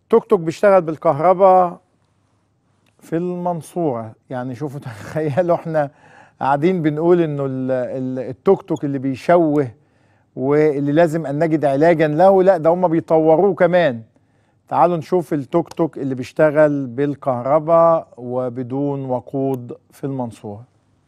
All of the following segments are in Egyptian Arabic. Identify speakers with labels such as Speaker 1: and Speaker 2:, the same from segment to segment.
Speaker 1: توك توك بيشتغل بالكهرباء في المنصورة يعني شوفوا تخيلوا احنا قاعدين بنقول انه ال- ال- التوك توك اللي بيشوه واللي لازم ان نجد علاجا له لا ده هم بيطوروه كمان تعالوا نشوف التوك توك اللي بيشتغل بالكهرباء وبدون وقود في المنصورة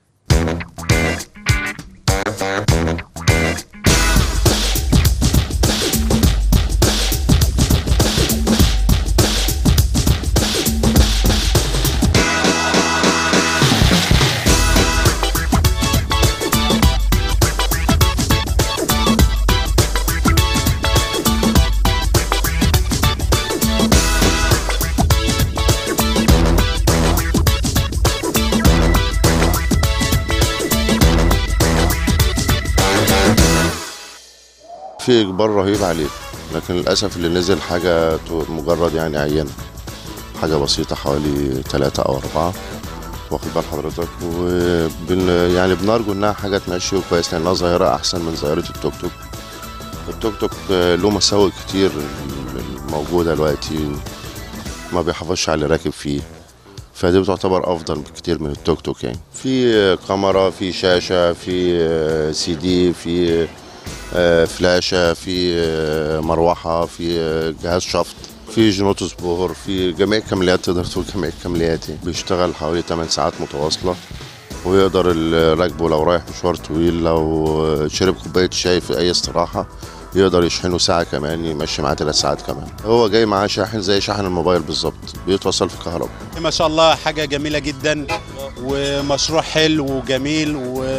Speaker 2: في اجبار رهيب عليه لكن للاسف اللي نزل حاجه تو- مجرد يعني عينه حاجه بسيطه حوالي ثلاثة او أربعة واخد بال حضرتك وبن يعني بنرجو انها حاجه تمشي وكويس لانها ظاهره احسن من ظاهره التوك توك التوك توك آه، له مساوئ كتير موجوده دلوقتي ما بيحافظش على اللي راكب فيه فدي بتعتبر افضل بكتير من التوك توك يعني في آه، كاميرا في شاشه في آه، سي دي في آه، فلاشة في آه، مروحة في آه، جهاز شفط في جنوط سبور في جميع الكماليات تقدر تقول جميع الكماليات يعني. بيشتغل حوالي 8 ساعات متواصلة ويقدر ال- راكبه لو رايح مشوار طويل لو شرب كوباية شاي في أي استراحة يقدر يشحنه ساعة كمان يمشي معاه ثلاث ساعات كمان هو جاي معاه شاحن زي شاحن الموبايل بالظبط بيتوصل في كهرباء
Speaker 3: ما شاء الله حاجة جميلة جدا ومشروع حلو وجميل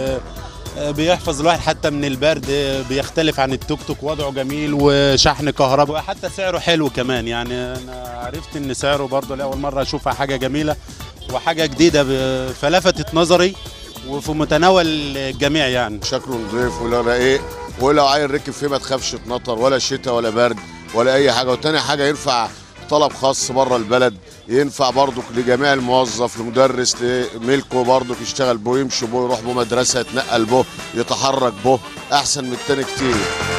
Speaker 3: وبيحفظ الواحد حتى من البرد بيختلف عن التوك توك وضعه جميل وشحن كهرباء وحتى سعره حلو كمان يعني انا عرفت ان سعره برضه لاول مرة اشوفها حاجة جميلة وحاجة جديدة ب- فلفتت نظري وفي متناول الجميع يعني
Speaker 4: شكله نضيف ولا رقيق ولو عيل ركب فيه ما تخافش تنطر ولا شتاء ولا برد ولا اي حاجه وتاني حاجه ينفع طلب خاص بره البلد ينفع برضك لجميع الموظف لمدرس لملكه برضك يشتغل بو يمشي بو يروح بو مدرسه يتنقل بو يتحرك بو احسن من التاني كتير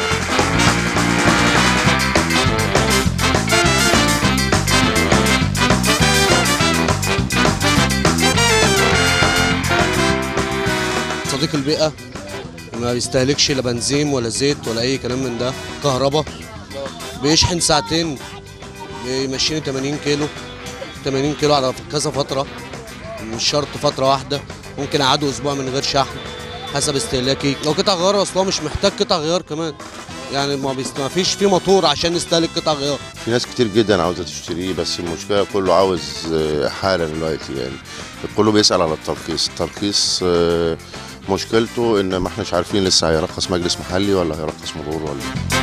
Speaker 5: صديق البيئة ما بيستهلكش لا بنزين ولا زيت ولا أي كلام من ده كهرباء بيشحن ساعتين بيمشيني 80 كيلو 80 كيلو على كذا فترة مش شرط فترة واحدة ممكن أقعده أسبوع من غير شحن حسب استهلاكي لو قطع غيار أصلا مش محتاج قطع غيار كمان يعني ما, بيست... ما فيش فيه موتور عشان نستهلك قطع غيار
Speaker 2: في ناس كتير جدا عاوزه تشتريه بس المشكله كله عاوز آه، حالا دلوقتي يعني كله بيسال على الترخيص الترخيص آه، مشكلته ان ما احناش عارفين لسه هيرخص مجلس محلي ولا هيرخص مرور ولا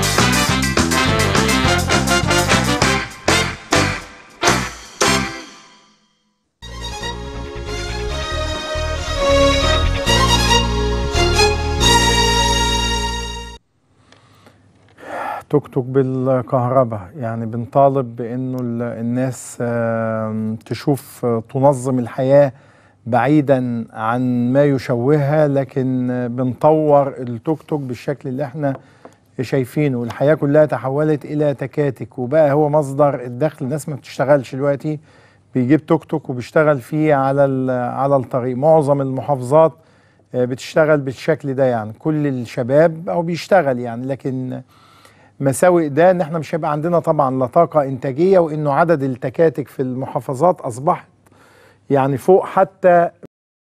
Speaker 1: توك توك بالكهرباء يعني بنطالب بانه ال- الناس آم، تشوف آه، تنظم الحياة بعيدا عن ما يشوهها لكن آه، بنطور التوك توك بالشكل اللي احنا شايفينه الحياة كلها تحولت الى تكاتك وبقى هو مصدر الدخل الناس ما بتشتغلش دلوقتي بيجيب توك توك وبيشتغل فيه على ال- على الطريق معظم المحافظات آه، بتشتغل بالشكل ده يعني كل الشباب او بيشتغل يعني لكن مساوئ ده ان احنا مش هيبقى عندنا طبعا لا طاقه انتاجيه وانه عدد التكاتك في المحافظات اصبحت يعني فوق حتى